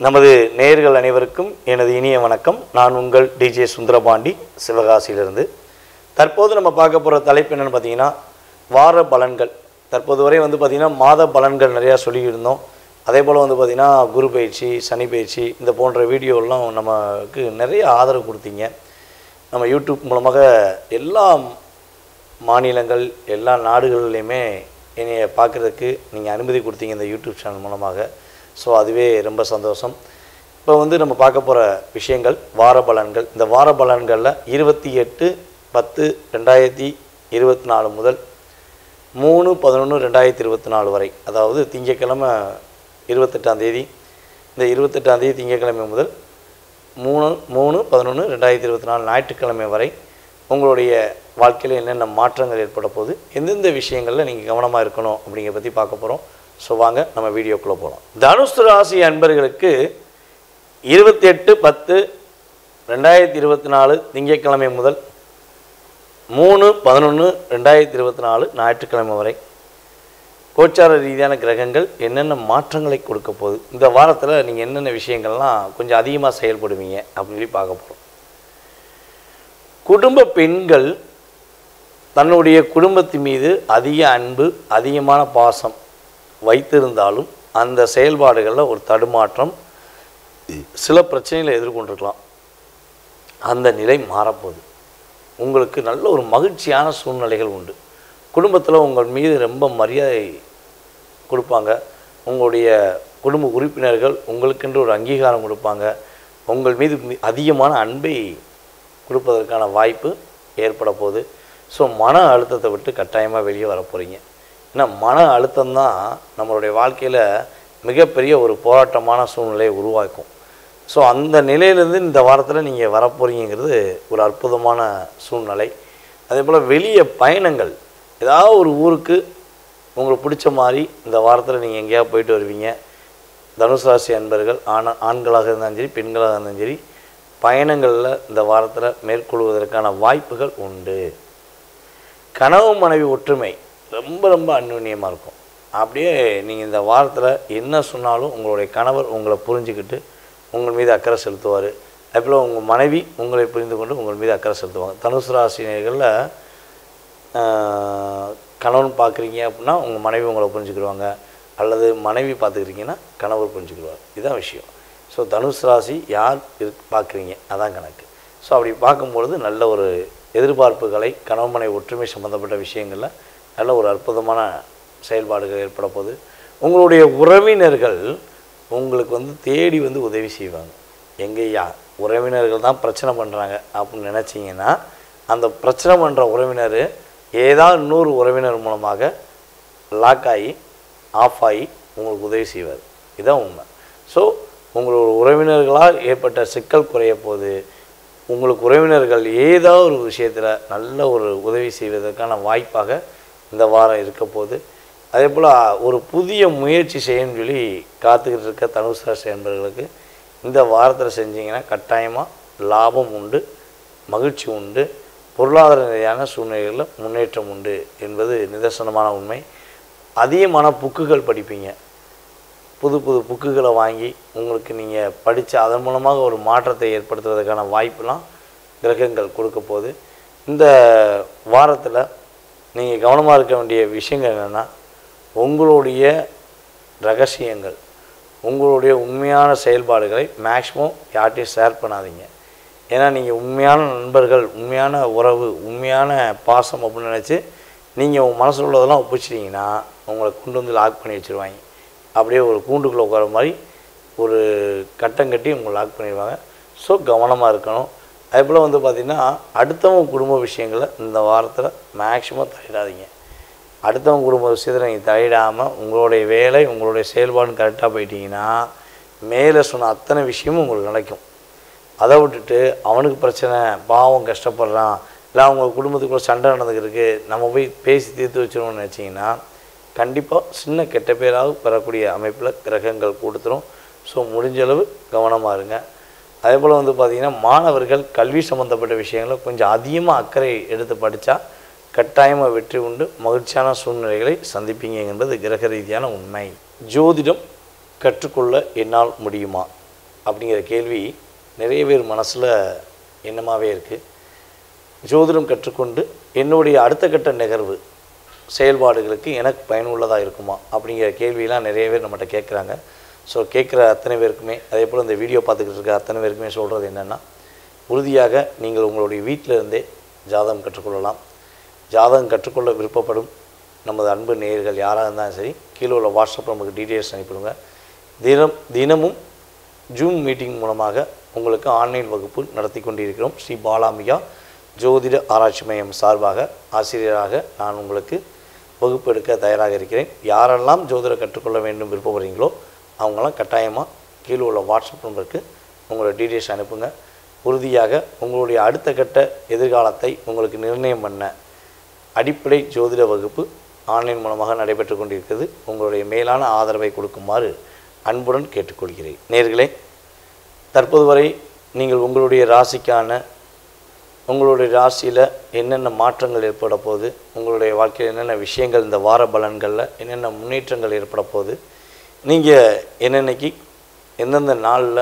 நமது நேயர்கள் அனைவருக்கும் எனது இனிய வணக்கம் நான் உங்கள் டிஜே சுந்தரபாண்டி சிவகாசியிலிருந்து தற்போது நம்ம பார்க்க போகிற தலைப்பு என்னென்னு பார்த்தீங்கன்னா வார பலன்கள் தற்போது வரை வந்து பார்த்திங்கன்னா மாத பலன்கள் நிறையா சொல்லியிருந்தோம் அதே போல் வந்து பார்த்திங்கன்னா குரு பயிற்சி சனி பயிற்சி இந்த போன்ற வீடியோலாம் நமக்கு நிறைய ஆதரவு கொடுத்தீங்க நம்ம யூடியூப் மூலமாக எல்லா மாநிலங்கள் எல்லா நாடுகள்லையுமே என்னைய பார்க்குறதுக்கு நீங்கள் அனுமதி கொடுத்தீங்க இந்த யூடியூப் சேனல் மூலமாக ஸோ அதுவே ரொம்ப சந்தோஷம் இப்போ வந்து நம்ம பார்க்க போகிற விஷயங்கள் வார பலன்கள் இந்த வார பலன்களில் இருபத்தி எட்டு பத்து ரெண்டாயிரத்தி இருபத்தி நாலு முதல் மூணு பதினொன்று ரெண்டாயிரத்தி இருபத்தி நாலு வரை அதாவது திங்கட்கிழமை இருபத்தெட்டாம் தேதி இந்த இருபத்தெட்டாம் தேதி திங்கட்கிழமை முதல் மூணு மூணு பதினொன்று ரெண்டாயிரத்தி இருபத்தி நாலு ஞாயிற்றுக்கிழமை வரை உங்களுடைய வாழ்க்கையில் என்னென்ன மாற்றங்கள் ஏற்பட போகுது எந்தெந்த விஷயங்களில் நீங்கள் கவனமாக இருக்கணும் அப்படிங்கிறத பற்றி பார்க்க போகிறோம் ஸோ வாங்க நம்ம வீடியோக்குள்ளே போகலாம் தனுசு ராசி அன்பர்களுக்கு இருபத்தி எட்டு பத்து ரெண்டாயிரத்தி இருபத்தி நாலு திங்கட்கிழமை முதல் மூணு பதினொன்று ரெண்டாயிரத்தி இருபத்தி நாலு ஞாயிற்றுக்கிழமை வரை கோச்சார ரீதியான கிரகங்கள் என்னென்ன மாற்றங்களை கொடுக்க போகுது இந்த வாரத்தில் நீங்கள் என்னென்ன விஷயங்கள்லாம் கொஞ்சம் அதிகமாக செயல்படுவீங்க அப்படின்னு சொல்லி பார்க்க போகிறோம் குடும்ப பெண்கள் தன்னுடைய குடும்பத்தின் மீது அதிக அன்பு அதிகமான பாசம் வைத்திருந்தாலும் அந்த செயல்பாடுகளில் ஒரு தடுமாற்றம் சில பிரச்சனைகளை எதிர்கொண்டிருக்கலாம் அந்த நிலை மாறப்போகுது உங்களுக்கு நல்ல ஒரு மகிழ்ச்சியான சூழ்நிலைகள் உண்டு குடும்பத்தில் உங்கள் மீது ரொம்ப மரியாதை கொடுப்பாங்க உங்களுடைய குடும்ப உறுப்பினர்கள் உங்களுக்கென்று ஒரு அங்கீகாரம் கொடுப்பாங்க உங்கள் மீது மி- அதிகமான அன்பை கொடுப்பதற்கான வாய்ப்பு ஏற்பட போகுது ஸோ மன அழுத்தத்தை விட்டு கட்டாயமாக வெளியே வர போகிறீங்க ஏன்னா மன அழுத்தம்தான் நம்மளுடைய வாழ்க்கையில் மிகப்பெரிய ஒரு போராட்டமான சூழ்நிலையை உருவாக்கும் ஸோ அந்த நிலையிலேருந்து இந்த வாரத்தில் நீங்கள் வரப்போறீங்கிறது ஒரு அற்புதமான சூழ்நிலை அதே போல் வெளிய பயணங்கள் ஏதாவது ஒரு ஊருக்கு உங்களுக்கு பிடிச்ச மாதிரி இந்த வாரத்தில் நீங்கள் எங்கேயாவது போயிட்டு வருவீங்க தனுசு ராசி அன்பர்கள் ஆண ஆண்களாக இருந்தாலும் சரி பெண்களாக இருந்தாலும் சரி பயணங்களில் இந்த வாரத்தில் மேற்கொள்வதற்கான வாய்ப்புகள் உண்டு கனவு மனைவி ஒற்றுமை ரொம்ப ரொம்ப அந்யுன்யமாக இருக்கும் அப்படியே நீங்கள் இந்த வாரத்தில் என்ன சொன்னாலும் உங்களுடைய கணவர் உங்களை புரிஞ்சுக்கிட்டு உங்கள் மீது அக்கறை செலுத்துவார் அதேபோல் உங்கள் மனைவி உங்களை புரிந்து கொண்டு உங்கள் மீது அக்கறை செலுத்துவாங்க தனுசு ராசினியர்களில் கணவன் பார்க்குறீங்க அப்படின்னா உங்கள் மனைவி உங்களை புரிஞ்சுக்கிடுவாங்க அல்லது மனைவி பார்த்துக்கிறீங்கன்னா கணவர் புரிஞ்சுக்கிடுவார் இதுதான் விஷயம் ஸோ தனுசு ராசி யார் இரு பார்க்குறீங்க அதான் கணக்கு ஸோ அப்படி பார்க்கும்பொழுது நல்ல ஒரு எதிர்பார்ப்புகளை கணவன் மனைவி ஒற்றுமை சம்மந்தப்பட்ட விஷயங்களில் நல்ல ஒரு அற்புதமான செயல்பாடுகள் ஏற்பட போகுது உங்களுடைய உறவினர்கள் உங்களுக்கு வந்து தேடி வந்து உதவி செய்வாங்க எங்கேயா உறவினர்கள் தான் பிரச்சனை பண்ணுறாங்க அப்படின்னு நினச்சிங்கன்னா அந்த பிரச்சனை பண்ணுற உறவினர் ஏதாவது இன்னொரு உறவினர் மூலமாக லாக் ஆகி ஆஃப் ஆகி உங்களுக்கு உதவி செய்வார் இதுதான் உண்மை ஸோ உங்களோட உறவினர்களால் ஏற்பட்ட சிக்கல் குறைய போகுது உங்களுக்கு உறவினர்கள் ஏதாவது ஒரு விஷயத்தில் நல்ல ஒரு உதவி செய்வதற்கான வாய்ப்பாக இந்த வாரம் இருக்க போகுது அதே போல் ஒரு புதிய முயற்சி செய்யணும்னு சொல்லி காத்துக்கிட்டு இருக்க தனுசு ராசி என்பவர்களுக்கு இந்த வாரத்தில் செஞ்சீங்கன்னா கட்டாயமாக லாபம் உண்டு மகிழ்ச்சி உண்டு பொருளாதார ரீதியான சூழ்நிலைகளில் முன்னேற்றம் உண்டு என்பது நிதர்சனமான உண்மை அதிகமான புக்குகள் படிப்பீங்க புது புது புக்குகளை வாங்கி உங்களுக்கு நீங்கள் படித்து அதன் மூலமாக ஒரு மாற்றத்தை ஏற்படுத்துவதற்கான வாய்ப்பெலாம் கிரகங்கள் கொடுக்க போகுது இந்த வாரத்தில் நீங்கள் கவனமாக இருக்க வேண்டிய விஷயங்கள் என்னென்னா உங்களுடைய ரகசியங்கள் உங்களுடைய உண்மையான செயல்பாடுகளை மேக்ஸிமம் யார்கிட்டையும் ஷேர் பண்ணாதீங்க ஏன்னா நீங்கள் உண்மையான நண்பர்கள் உண்மையான உறவு உண்மையான பாசம் அப்படின்னு நினச்சி நீங்கள் உங்கள் மனசில் உள்ளதெல்லாம் ஒப்பிச்சிட்டிங்கன்னா உங்களை கொண்டு வந்து லாக் பண்ணி வச்சுருவாங்க அப்படியே ஒரு கூண்டுக்குள்ளே உட்கார மாதிரி ஒரு கட்டம் கட்டி உங்களை லாக் பண்ணிடுவாங்க ஸோ கவனமாக இருக்கணும் அதே போல் வந்து பார்த்திங்கன்னா அடுத்தவங்க குடும்ப விஷயங்களை இந்த வாரத்தில் மேக்ஸிமம் தலையிடாதீங்க அடுத்தவங்க குடும்ப விஷயத்தில் நீங்கள் தலையிடாமல் உங்களுடைய வேலை உங்களுடைய செயல்பாடு கரெக்டாக போயிட்டீங்கன்னா மேலே சொன்ன அத்தனை விஷயமும் உங்களுக்கு நடக்கும் அதை விட்டுட்டு அவனுக்கு பிரச்சனை பாவம் கஷ்டப்படுறான் இல்லை அவங்க குடும்பத்துக்குள்ள சண்டை நடந்துக்கிருக்கு நம்ம போய் பேசி தீர்த்து வச்சிருவோம்னு நினச்சிங்கன்னா கண்டிப்பாக சின்ன கெட்ட பேராவது பெறக்கூடிய அமைப்பில் கிரகங்கள் கொடுத்துரும் ஸோ முடிஞ்ச அளவு கவனமாக இருங்க அதே போல் வந்து பார்த்திங்கன்னா மாணவர்கள் கல்வி சம்மந்தப்பட்ட விஷயங்களை கொஞ்சம் அதிகமாக அக்கறை எடுத்து படித்தா கட்டாயமாக வெற்றி உண்டு மகிழ்ச்சியான சூழ்நிலைகளை சந்திப்பீங்க என்பது கிரக ரீதியான உண்மை ஜோதிடம் கற்றுக்கொள்ள என்னால் முடியுமா அப்படிங்கிற கேள்வி நிறைய பேர் மனசில் எண்ணமாகவே இருக்குது ஜோதிடம் கற்றுக்கொண்டு என்னுடைய அடுத்த கட்ட நிகழ்வு செயல்பாடுகளுக்கு எனக்கு பயனுள்ளதாக இருக்குமா அப்படிங்கிற கேள்வியெல்லாம் நிறைய பேர் நம்மகிட்ட கேட்குறாங்க ஸோ கேட்குற அத்தனை பேருக்குமே அதே போல் இந்த வீடியோ பார்த்துக்கிட்டு இருக்க அத்தனை பேருக்குமே சொல்கிறது என்னென்னா உறுதியாக நீங்கள் உங்களுடைய வீட்டில் இருந்தே ஜாதகம் கற்றுக்கொள்ளலாம் ஜாதகம் கற்றுக்கொள்ள விருப்பப்படும் நமது அன்பு நேயர்கள் யாராக இருந்தாலும் சரி கீழே உள்ள வாட்ஸ்அப் நமக்கு டீட்டெயில்ஸ் அனுப்பிடுங்க தினம் தினமும் ஜூம் மீட்டிங் மூலமாக உங்களுக்கு ஆன்லைன் வகுப்பு நடத்தி கொண்டிருக்கிறோம் ஸ்ரீ பாலாம்பிகா ஜோதிட ஆராய்ச்சி மையம் சார்பாக ஆசிரியராக நான் உங்களுக்கு வகுப்பு எடுக்க தயாராக இருக்கிறேன் யாரெல்லாம் ஜோதிடம் கற்றுக்கொள்ள வேண்டும் விருப்பப்படுறீங்களோ அவங்களாம் கட்டாயமாக கீழே உள்ள வாட்ஸ்அப் நம்பருக்கு உங்களோட டீட்டெயில்ஸ் அனுப்புங்க உறுதியாக உங்களுடைய அடுத்த கட்ட எதிர்காலத்தை உங்களுக்கு நிர்ணயம் பண்ண அடிப்படை ஜோதிட வகுப்பு ஆன்லைன் மூலமாக நடைபெற்று கொண்டிருக்கிறது உங்களுடைய மேலான ஆதரவை கொடுக்குமாறு அன்புடன் கேட்டுக்கொள்கிறேன் நேர்களே தற்போது வரை நீங்கள் உங்களுடைய ராசிக்கான உங்களுடைய ராசியில் என்னென்ன மாற்றங்கள் ஏற்பட போகுது உங்களுடைய வாழ்க்கையில் என்னென்ன விஷயங்கள் இந்த வார பலன்களில் என்னென்ன முன்னேற்றங்கள் ஏற்பட போகுது நீங்கள் என்னென்னைக்கு எந்தெந்த நாளில்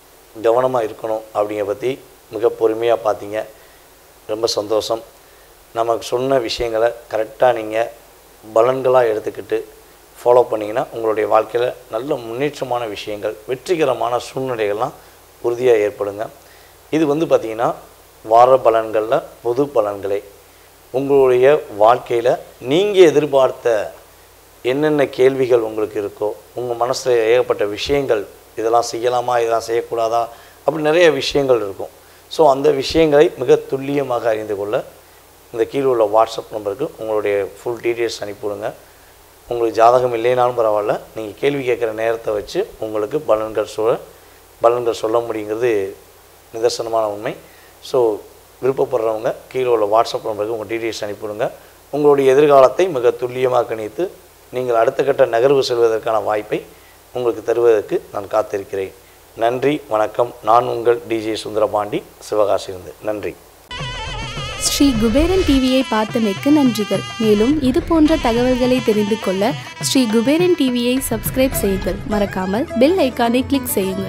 கவனமாக இருக்கணும் அப்படிங்கிற பற்றி மிக பொறுமையாக பார்த்தீங்க ரொம்ப சந்தோஷம் நமக்கு சொன்ன விஷயங்களை கரெக்டாக நீங்கள் பலன்களாக எடுத்துக்கிட்டு ஃபாலோ பண்ணிங்கன்னா உங்களுடைய வாழ்க்கையில் நல்ல முன்னேற்றமான விஷயங்கள் வெற்றிகரமான சூழ்நிலைகள்லாம் உறுதியாக ஏற்படுங்க இது வந்து பார்த்திங்கன்னா வார பலன்களில் பொது பலன்களே உங்களுடைய வாழ்க்கையில் நீங்கள் எதிர்பார்த்த என்னென்ன கேள்விகள் உங்களுக்கு இருக்கோ உங்கள் மனசில் ஏகப்பட்ட விஷயங்கள் இதெல்லாம் செய்யலாமா இதெல்லாம் செய்யக்கூடாதா அப்படி நிறைய விஷயங்கள் இருக்கும் ஸோ அந்த விஷயங்களை மிக துல்லியமாக அறிந்து கொள்ள இந்த கீழே உள்ள வாட்ஸ்அப் நம்பருக்கு உங்களுடைய ஃபுல் டீட்டெயில்ஸ் அனுப்பிவிடுங்க உங்களுக்கு ஜாதகம் இல்லைனாலும் பரவாயில்ல நீங்கள் கேள்வி கேட்குற நேரத்தை வச்சு உங்களுக்கு பலன்கள் சொல்ல பலன்கள் சொல்ல முடியுங்கிறது நிதர்சனமான உண்மை ஸோ விருப்பப்படுறவங்க கீழே உள்ள வாட்ஸ்அப் நம்பருக்கு உங்கள் டீட்டெயில்ஸ் அனுப்பிவிடுங்க உங்களுடைய எதிர்காலத்தை மிக துல்லியமாக கணித்து நீங்கள் அடுத்த கட்ட நகர்வு செல்வதற்கான வாய்ப்பை உங்களுக்கு தருவதற்கு நான் காத்திருக்கிறேன் நன்றி வணக்கம் நான் உங்கள் டிஜே சுந்தரபாண்டி சிவகாசியிலிருந்து நன்றி ஸ்ரீ குபேரன் டிவியை பார்த்தமைக்கு நன்றிகள் மேலும் இது போன்ற தகவல்களை தெரிந்து கொள்ள ஸ்ரீ குபேரன் டிவியை சப்ஸ்கிரைப் செய்யுங்கள் மறக்காமல் பெல் ஐக்கானை கிளிக் செய்யுங்கள்